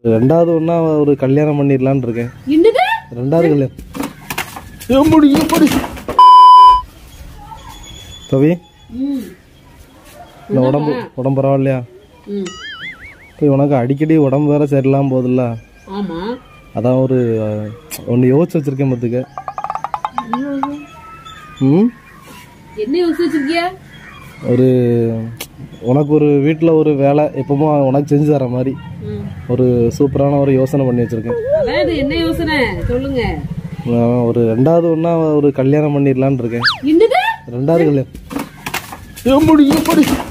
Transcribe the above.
ரெண்டாவது ஒன்றா ஒரு கல்யாணம் பண்ணிடலான்னு இருக்கேன் என்னது ரெண்டாவது கல்யாணம் எப்படி எப்படி கவி ம் இந்த உடம்பு உடம்பு பரவாயில்லையா ம் இப்போ உனக்கு அடிக்கடி உடம்பு வேற சரியில்லாம போகுதுல்ல ஆமா அதான் ஒரு ஒன்று யோசிச்சு வச்சிருக்கேன் பார்த்துக்க ம் என்ன யோசிச்சு வச்சிருக்கிய ஒரு உனக்கு ஒரு வீட்டில் ஒரு வேலை எப்பவும் உனக்கு செஞ்சு தர மாதிரி ம் ஒரு சூப்பரான ஒரு யோசனை பண்ணி வச்சிருக்கேன் அதான் இது என்ன யோசனை சொல்லுங்க நான் ஒரு ரெண்டாவது ஒன்றா ஒரு கல்யாணம் பண்ணிடலான்னு இருக்கேன் என்னது ரெண்டாவது கல்யாணம் எப்படி எப்படி